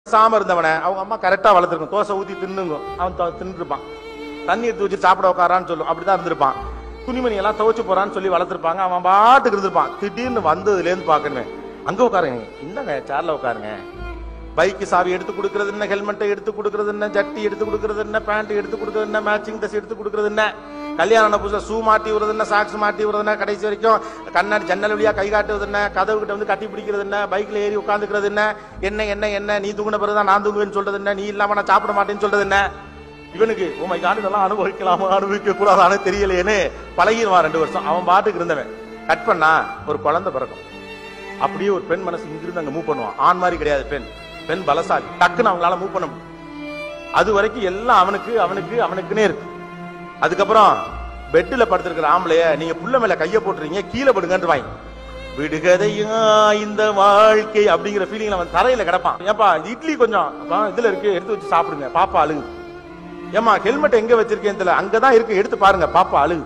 சாம இருந்தவனை அவங்க அம்மா கரெக்டா வளர்த்துருக்கும் தோசை ஊத்தி தின்னுங்க அவன் தொ- தின்னுட்டு இருப்பான் தண்ணி எடுத்து வச்சு சாப்பிட உட்காரான்னு சொல்லும் அப்படிதான் இருந்திருப்பான் துணிமணி எல்லாம் துவைச்சு போறான்னு சொல்லி வளர்த்துருப்பாங்க அவன் பாட்டுக்கு இருந்திருப்பான் திடீர்னு வந்ததுல இருந்து பாக்கணுமே அங்க உட்காருங்க இந்தாங்க சேர்ல உட்காருங்க பைக்கு சாவி எடுத்து கொடுக்கறது என்ன ஹெல்மெட்டை எடுத்து கொடுக்கறது என்ன ஜட்டி எடுத்து கொடுக்கறது என்ன பேண்ட் எடுத்து கொடுக்கறது என்ன மேட்சிங் ட்ரெஸ் எடுத்து கொடுக்கறது என்ன கல்யாணம் புதுசா ஷூ மாட்டி விடுறது என்ன சாக்ஸ் மாட்டி விடுறது என்ன கடைசி வரைக்கும் கண்ணாடி ஜன்னல் வழியா கை காட்டுவது என்ன கதவு கிட்ட வந்து கட்டி பிடிக்கிறது என்ன பைக்ல ஏறி உட்காந்துக்கிறது என்ன என்ன என்ன என்ன நீ தூங்கின பிறகுதான் நான் தூங்குவேன்னு சொல்றது என்ன நீ இல்லாம நான் சாப்பிட மாட்டேன்னு சொல்றது என்ன இவனுக்கு ஓ மை காட் இதெல்லாம் அனுபவிக்கலாமா அனுபவிக்க கூடாதானே தெரியலையேன்னு பழகிடுவான் ரெண்டு வருஷம் அவன் பாட்டுக்கு இருந்தவன் கட் பண்ணா ஒரு குழந்தை பிறக்கும் அப்படியே ஒரு பெண் மனசு இங்கிருந்து அங்க மூவ் பண்ணுவான் ஆண் மாதிரி கிடையாது பெண் பெண் பலசாலி டக்குன்னு அவங்களால மூவ் பண்ண முடியும் அது வரைக்கும் எல்லாம் அவனுக்கு அவனுக்கு அவனுக்குன்னே இருக்கு அதுக்கப்புறம் பெட்ல படுத்திருக்கிற ஆம்பளைய நீங்க புள்ள மேல கைய போட்டுறீங்க கீழே படுங்கன்னு வாங்கி விடுகதையா இந்த வாழ்க்கை அப்படிங்கிற ஃபீலிங்ல அவன் தரையில கிடப்பான் ஏப்பா இட்லி கொஞ்சம் அப்பா, இதுல இருக்கு எடுத்து வச்சு சாப்பிடுங்க பாப்பா அழுகு ஏமா ஹெல்மெட் எங்க வச்சிருக்கேன் தெரியல அங்கதான் இருக்கு எடுத்து பாருங்க பாப்பா அழுகு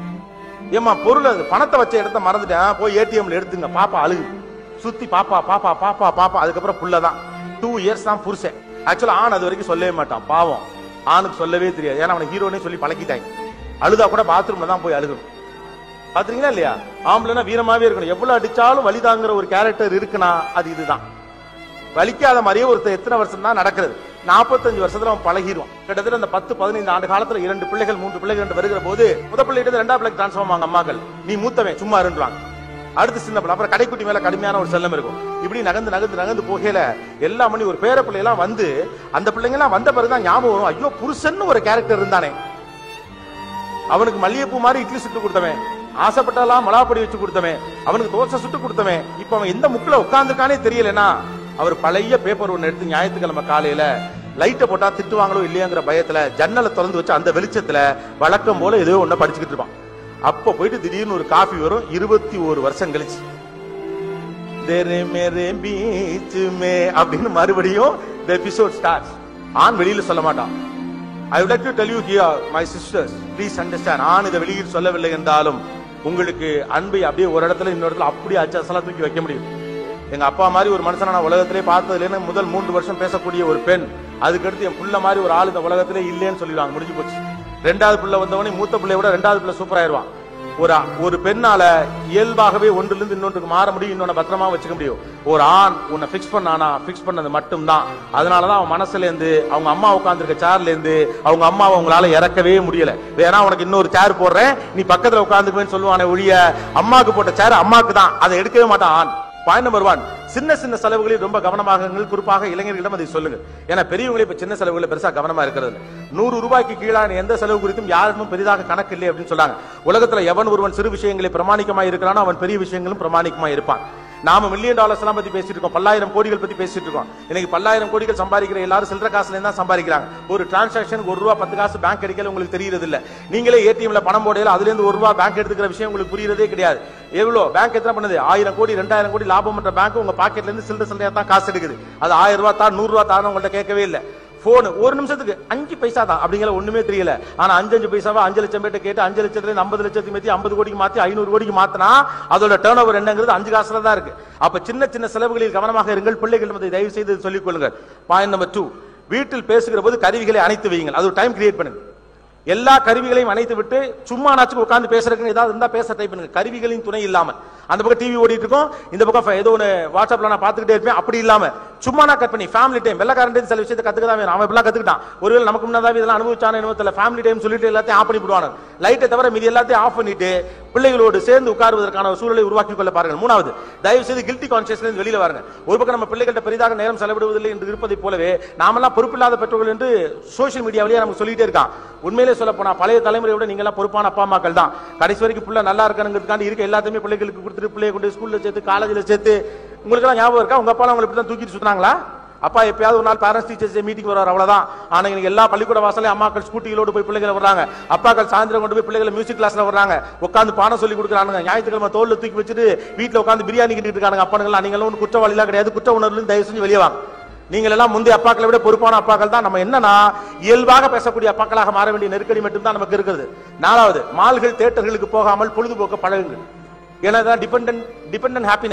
ஏமா பொருள் அது பணத்தை வச்ச இடத்த மறந்துட்டேன் போய் ஏடிஎம்ல எடுத்துங்க பாப்பா அழுகு சுத்தி பாப்பா பாப்பா பாப்பா பாப்பா அதுக்கப்புறம் புள்ளதான் டூ இயர்ஸ் தான் புருஷன் ஆக்சுவலா ஆண் அது வரைக்கும் சொல்லவே மாட்டான் பாவம் ஆணுக்கு சொல்லவே தெரியாது ஏன்னா அவனை ஹீரோனே சொல்லி பழக்கிட்டாங்க அழுதா கூட பாத்ரூம்ல தான் போய் அழுகணும் பாத்தீங்களா இல்லையா ஆம்பளைனா வீரமாவே இருக்கணும் எவ்வளவு அடிச்சாலும் வலி தாங்குற ஒரு கேரக்டர் இருக்குன்னா அது இதுதான் வலிக்காத மாதிரியே ஒருத்தர் எத்தனை வருஷம் தான் நடக்கிறது நாற்பத்தஞ்சு வருஷத்துல அவன் பழகிடுவான் கிட்டத்தட்ட அந்த பத்து பதினைந்து ஆண்டு காலத்துல இரண்டு பிள்ளைகள் மூன்று பிள்ளைகள் என்று வருகிற போது முத பிள்ளைகிட்ட ரெண்டாம் பிள்ளைக்கு டிரான்ஸ்ஃபார்ம் ஆங்க அம்மாக்கள் நீ மூத்தவன் சும்மா இருந்துவாங்க அடுத்து சின்ன பிள்ளை அப்புறம் கடைக்குட்டி மேல கடுமையான ஒரு செல்லம் இருக்கும் இப்படி நகர்ந்து நகர்ந்து நகர்ந்து போகையில எல்லா மணி ஒரு பேர பிள்ளை எல்லாம் வந்து அந்த பிள்ளைங்க எல்லாம் வந்த பிறகுதான் ஞாபகம் வரும் ஐயோ புருஷன்னு ஒரு கேரக்டர் இருந்தானே அவனுக்கு மல்லிகைப்பூ மாதிரி இட்லி சுட்டு கொடுத்தவன் ஆசைப்பட்டாலாம் மலாப்பொடி வச்சு கொடுத்தவன் அவனுக்கு தோசை சுட்டு கொடுத்தவன் இப்ப அவன் எந்த முக்குல உட்கார்ந்துருக்கானே தெரியலனா அவர் பழைய பேப்பர் ஒன்னு எடுத்து ஞாயிற்றுக்கிழமை காலையில லைட்டை போட்டா திட்டுவாங்களோ இல்லையாங்கிற பயத்துல ஜன்னலை திறந்து வச்சு அந்த வெளிச்சத்துல வழக்கம் போல ஏதோ ஒண்ணு படிச்சுக்கிட்டு இருப்பான் அப்ப போயிட்டு திடீர்னு ஒரு காஃபி வரும் இருபத்தி ஒரு வருஷம் கழிச்சு தெரு மேரே பீச் மே அப்படின்னு மறுபடியும் the episode starts ஆண் வெளியில சொல்ல மாட்டான் ஐ would like to tell you here my sisters please understand ஆண் இதை வெளியில் சொல்லவில்லை என்றாலும் உங்களுக்கு அன்பை அப்படியே ஒரு இடத்துல இன்னொரு இடத்துல அப்படியே அச்சசலா தூக்கி வைக்க முடியும் எங்க அப்பா மாதிரி ஒரு மனுஷனை நான் உலகத்திலே பார்த்ததுல முதல் மூன்று வருஷம் பேசக்கூடிய ஒரு பெண் அதுக்கடுத்து என் புள்ள மாதிரி ஒரு ஆள் இந்த உலகத்திலே இல்லைன்னு சொல்லிடுவாங்க முடிஞ்சு போச்சு ரெண்டாவது பிள்ளை வந்தவனே மூத்த பிள்ளைய விட ரெண்டாவது பிள்ளை சூப்பர் ஆயிருவான் ஒரு ஒரு பெண்ணால இயல்பாகவே ஒன்றிலிருந்து இன்னொன்றுக்கு மாற முடியும் இன்னொன்னு பத்திரமா வச்சுக்க முடியும் ஒரு ஆண் உன்னை பிக்ஸ் பண்ணானா பிக்ஸ் பண்ணது மட்டும்தான் அதனாலதான் அவன் மனசுல இருந்து அவங்க அம்மா உட்கார்ந்திருக்க சேர்ல இருந்து அவங்க அம்மாவை அவங்களால இறக்கவே முடியல வேணா உனக்கு இன்னொரு சேர் போடுறேன் நீ பக்கத்துல உட்கார்ந்துக்குவேன்னு சொல்லுவானே ஒழிய அம்மாக்கு போட்ட சேர் அம்மாக்கு தான் அதை எடுக்கவே மாட்டான் ஆண் பாயிண்ட் நம்பர் ஒன் சின்ன சின்ன செலவுகளில் ரொம்ப கவனமாக இருங்கள். குறிப்பாக இளைஞர்களிடம் அதை சொல்லுங்க ஏன்னா பெரியவங்களே இப்ப சின்ன செலவுகளை பெருசா கவனமா இருக்கிறது இல்ல. நூறு ரூபாய்க்கு கீழான எந்த செலவு குறித்தும் யாருக்கும் பெரிதாக கணக்கு இல்லை அப்படின்னு சொல்றாங்க உலகத்துல எவன் ஒருவன் சிறு விஷயங்களை பிரமாணிக்கமா இருக்கிறானோ அவன் பெரிய விஷயங்களும் பிரமாணிக்கமா இருப்பான் நாம மில்லியன் டாலர்ஸ் எல்லாம் பத்தி பேசிட்டு இருக்கோம் பல்லாயிரம் கோடிகள் பத்தி பேசிட்டு இருக்கோம் இன்னைக்கு பல்லாயிரம் கோடிகள் சம்பாதிக்கிற எல்லாரும் சில்லற காசுல தான் சம்பாதிக்கிறாங்க ஒரு டிரான்சாக்ஷன் ஒரு ரூபா பத்து காசு பேங்க் எடுக்கல உங்களுக்கு தெரியறது இல்ல நீங்களே ஏடிஎம்ல பணம் போடையில அதுல இருந்து ஒரு ரூபா பேங்க் எடுத்துக்கிற விஷயம் உங்களுக்கு புரியறதே கிடையாது எவ்வளவு பேங்க் எத்தனை பண்ணுது ஆயிரம் கோடி ரெண்டாயிரம் கோடி லாபம் பண்ற பேங்க் உங்க பாக்கெட்ல இருந்து சில்லற சில்லறையா தான் காசு எடுக்குது அது ஆயிரம் ரூபாய் தான் நூறு ரூபாய் தான் உங்கள்ட்ட கேட்கவே இல்ல போன் ஒரு நிமிஷத்துக்கு அஞ்சு பைசா தான் அப்படிங்கிற ஒண்ணுமே தெரியல ஆனா அஞ்சு அஞ்சு பைசாவா அஞ்சு லட்சம் பேர்ட்ட கேட்டு அஞ்சு லட்சத்துல இருந்து ஐம்பது லட்சத்துக்கு மாத்தி ஐம்பது கோடிக்கு மாத்தி ஐநூறு கோடிக்கு மாத்தினா அதோட டேர்ன் ஓவர் என்னங்கிறது அஞ்சு காசுல தான் இருக்கு அப்ப சின்ன சின்ன செலவுகளில் கவனமாக இருங்கள் பிள்ளைகள் அதை தயவு செய்து சொல்லிக் கொள்ளுங்கள் பாயிண்ட் நம்பர் டூ வீட்டில் பேசுகிற போது கருவிகளை அணைத்து வையுங்கள் அது ஒரு டைம் கிரியேட் பண்ணுங்க எல்லா கருவிகளையும் அணைத்து விட்டு சும்மா நாச்சுக்கு உட்கார்ந்து பேசுறதுக்கு ஏதாவது இருந்தா பேச டைப் பண்ணுங்க கருவிகளின் துணை இல்லாம அந்த பக்கம் டிவி ஓடிட்டு இருக்கும் இந்த பக்கம் ஏதோ ஒன்று வாட்ஸ்அப்ல நான் பார்த்துக்கிட்டே இருப்பேன் அப்படி இல்லாம சும்மா நான் கட் பண்ணி ஃபேமிலி டைம் வெள்ளக்காரன் சில விஷயத்தை கத்துக்க தான் வேணும் அவன் இப்பெல்லாம் கத்துக்கிட்டான் ஒருவேளை நமக்கு முன்னாடி இதெல்லாம் அனுபவிச்சான என்னவோ தெரியல ஃபேமிலி டைம் சொல்லிட்டு எல்லாத்தையும் ஆஃப் பண்ணி விடுவாங்க லைட்டை தவிர மீதி எல்லாத்தையும் ஆஃப் பண்ணிட்டு பிள்ளைகளோடு சேர்ந்து உட்காருவதற்கான ஒரு சூழலை உருவாக்கி கொள்ள பாருங்கள் மூணாவது தயவு செய்து கில்ட்டி கான்சியஸ்ல வெளியில வாருங்க ஒரு பக்கம் நம்ம பிள்ளைகள்ட்ட பெரிதாக நேரம் செலவிடுவதில்லை என்று இருப்பதை போலவே நாமெல்லாம் பொறுப்பில்லாத பெற்றோர்கள் என்று சோஷியல் மீடியாவிலேயே நமக்கு சொல்லிட்டே இருக்கான் உண்மையிலே சொல்ல போனா பழைய தலைமுறையை விட நீங்க எல்லாம் பொறுப்பான அப்பா அம்மாக்கள் தான் கடைசி வரைக்கும் பிள்ளை நல்லா இருக்கணுங்கிறதுக்காண்டி இருக்க எல்லாத்தையுமே பிள்ளைகளுக்கு கொடுத்துட்டு பிள்ளைய கொண்டு ஸ்கூல்ல சேர்த்து காலேஜ்ல சேர்த்து உங்களுக்கு எல்லாம் ஞாபகம் இருக்கா உங்க அப்பா உங்களை இப்படி தான் தூக்கிட்டு சுத்துனாங்களா அப்பா எப்பயாவது ஒரு நாள் பேரண்ட்ஸ் டீச்சர்ஸ் மீட்டிங் வராரு அவ்வளவுதான் ஆனா இன்னைக்கு எல்லா பள்ளிக்கூட வாசலையும் அம்மாக்கள் ஸ்கூட்டிகளோடு போய் பிள்ளைகளை வர்றாங்க அப்பாக்கள் சாயந்தரம் கொண்டு போய் பிள்ளைகளை மியூசிக் கிளாஸ்ல வர்றாங்க உட்காந்து பாடம் சொல்லி கொடுக்குறாங்க ஞாயிற்றுக்கிழமை தோல்ல தூக்கி வச்சுட்டு வீட்டுல உட்காந்து பிரியாணி கிட்டிட்டு இருக்காங்க அப்பானுங்களா நீங்களும் ஒன்றும் குற்றவாளிலாம் கிடையாது குற்ற உணர்வு தயவு செஞ்சு வெளியே வாங்க நீங்கள் எல்லாம் முந்தைய அப்பாக்களை விட பொறுப்பான அப்பாக்கள் தான் நம்ம என்னன்னா இயல்பாக பேசக்கூடிய அப்பாக்களாக மாற வேண்டிய நெருக்கடி மட்டும்தான் நமக்கு இருக்குது நாலாவது மால்கள் தேட்டர்களுக்கு போகாமல் பொழுதுபோக்க பழகுங்கள் ஏன்னா டிபெண்டன்ட் டிபெண்டன்ட் ஹாப்பினஸ்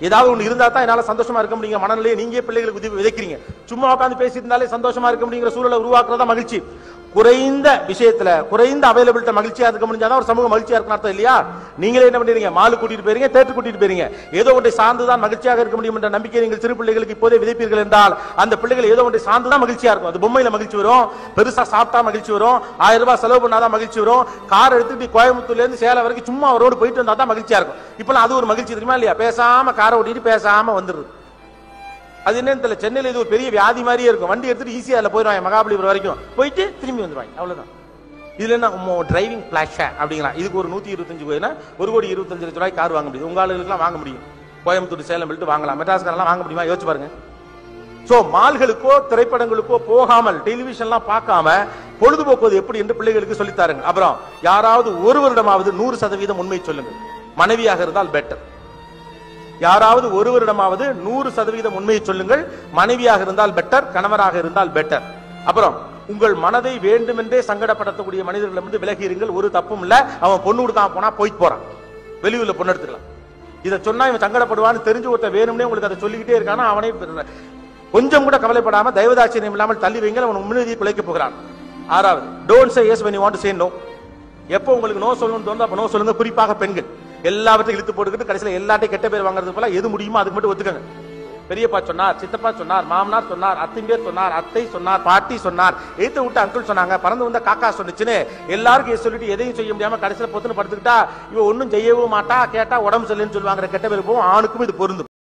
ஏதாவது ஒண்ணு இருந்தா தான் என்னால சந்தோஷமா இருக்க முடியுங்க மனநிலையை நீங்க பிள்ளைகளுக்கு விதி- விதைக்கிறீங்க சும்மா உட்காந்து பேசிட்டு இருந்தாலே சந்தோஷமா இருக்க முடியுங்கிற சூழலை உருவாக்குறதா மகிழ்ச்சி குறைந்த விஷயத்துல குறைந்த அவைலபிலிட்ட மகிழ்ச்சியா இருக்க முடிஞ்சாதான் ஒரு சமூகம் மகிழ்ச்சியா இருக்கணும் அர்த்தம் இல்லையா நீங்களே என்ன பண்றீங்க மாலு கூட்டிட்டு போறீங்க தேட்டர் கூட்டிட்டு போறீங்க ஏதோ ஒன்றை சார்ந்துதான் மகிழ்ச்சியாக இருக்க முடியும் என்ற நம்பிக்கை நீங்கள் சிறு பிள்ளைகளுக்கு இப்போதே விதைப்பீர்கள் என்றால் அந்த பிள்ளைகள் ஏதோ ஒன்றை சார்ந்துதான் மகிழ்ச்சியா இருக்கும் அது பொம்மையில மகிழ்ச்சி வரும் பெருசா சாப்பிட்டா மகிழ்ச்சி வரும் ஆயிரம் ரூபாய் செலவு பண்ணாதான் மகிழ்ச்சி வரும் கார் எடுத்துட்டு கோயம்புத்தூர்ல இருந்து சேலம் வரைக்கும் சும்மா ரோடு போயிட்டு வந்தா தான் மகிழ்ச்சியா இருக்கும் இப்பெல்லாம் அது ஒரு மகிழ்ச்சி தெரியுமா இல்லையா பேசாம காரை ஓட்டிட்டு பேசாம வந்துருது அது என்னன்னு தெரியல சென்னையில இது ஒரு பெரிய வியாதி மாதிரியே இருக்கும் வண்டி எடுத்துட்டு ஈஸியா அதுல போயிடுவாங்க மகாபலிபுரம் வரைக்கும் போயிட்டு திரும்பி வந்துருவாங்க அவ்வளவுதான் இதுல என்ன டிரைவிங் பிளாஷா அப்படிங்கலாம் இதுக்கு ஒரு நூத்தி இருபத்தஞ்சு கோயினா ஒரு கோடி இருபத்தஞ்சு லட்ச ரூபாய் கார் வாங்க முடியும் உங்க ஆளுகளுக்குலாம் வாங்க முடியும் கோயம்புத்தூர் சேலம் போயிட்டு வாங்கலாம் மெட்ராஸ்காரெல்லாம் வாங்க முடியுமா யோசிச்சு பாருங்க சோ மால்களுக்கோ திரைப்படங்களுக்கோ போகாமல் டெலிவிஷன்லாம் பார்க்காம பொழுதுபோக்குவது எப்படி என்று பிள்ளைகளுக்கு சொல்லித் தாருங்க அப்புறம் யாராவது ஒரு வருடமாவது நூறு சதவீதம் உண்மை சொல்லுங்க மனைவியாக இருந்தால் பெட்டர் யாராவது ஒரு வருடமாவது நூறு சதவீதம் உண்மையை சொல்லுங்கள் மனைவியாக இருந்தால் பெட்டர் கணவராக இருந்தால் பெட்டர் அப்புறம் உங்கள் மனதை வேண்டுமென்றே சங்கடப்படுத்தக்கூடிய மனிதர்களிடமிருந்து விலகி இருங்கள் ஒரு தப்பும் இல்ல அவன் பொண்ணு கொடுக்காம போனா போயிட்டு போறான் வெளியூர்ல பொண்ணு எடுத்துக்கலாம் இதை சொன்னா இவன் சங்கடப்படுவான்னு தெரிஞ்சு ஒருத்த வேணும்னே உங்களுக்கு அதை சொல்லிக்கிட்டே இருக்கானா அவனை கொஞ்சம் கூட கவலைப்படாம தயவதாட்சியம் இல்லாமல் தள்ளி வைங்க அவன் முன்னுறுதியை குலைக்க போகிறான் ஆறாவது don't say yes when you want to say no எப்போ உங்களுக்கு நோ சொல்லணும்னு தோணுதோ அப்ப நோ சொல்லுங்க குறிப்பாக பெண்கள் எல்லாவற்றையும் இழுத்து போட்டுக்கிட்டு கடைசியில எல்லாத்தையும் கெட்ட பேர் வாங்குறது போல எது முடியுமோ அதுக்கு மட்டும் ஒத்துக்கங்க பெரியப்பா சொன்னார் சித்தப்பா சொன்னார் மாமனார் சொன்னார் அத்தின் பேர் சொன்னார் அத்தை சொன்னார் பாட்டி சொன்னார் எய்த்த விட்டு அங்கிள் சொன்னாங்க பறந்து வந்த காக்கா சொன்னுச்சுன்னு எல்லாருக்கும் இதை சொல்லிட்டு எதையும் செய்ய முடியாம கடைசியில பொத்துன்னு படுத்துக்கிட்டா இவ ஒண்ணும் செய்யவும் மாட்டா கேட்டா உடம்பு சரியில்லைன்னு சொல்லுவாங்க கெட்ட பேர் போகும் ஆணுக்கும் இது பொருந்தும்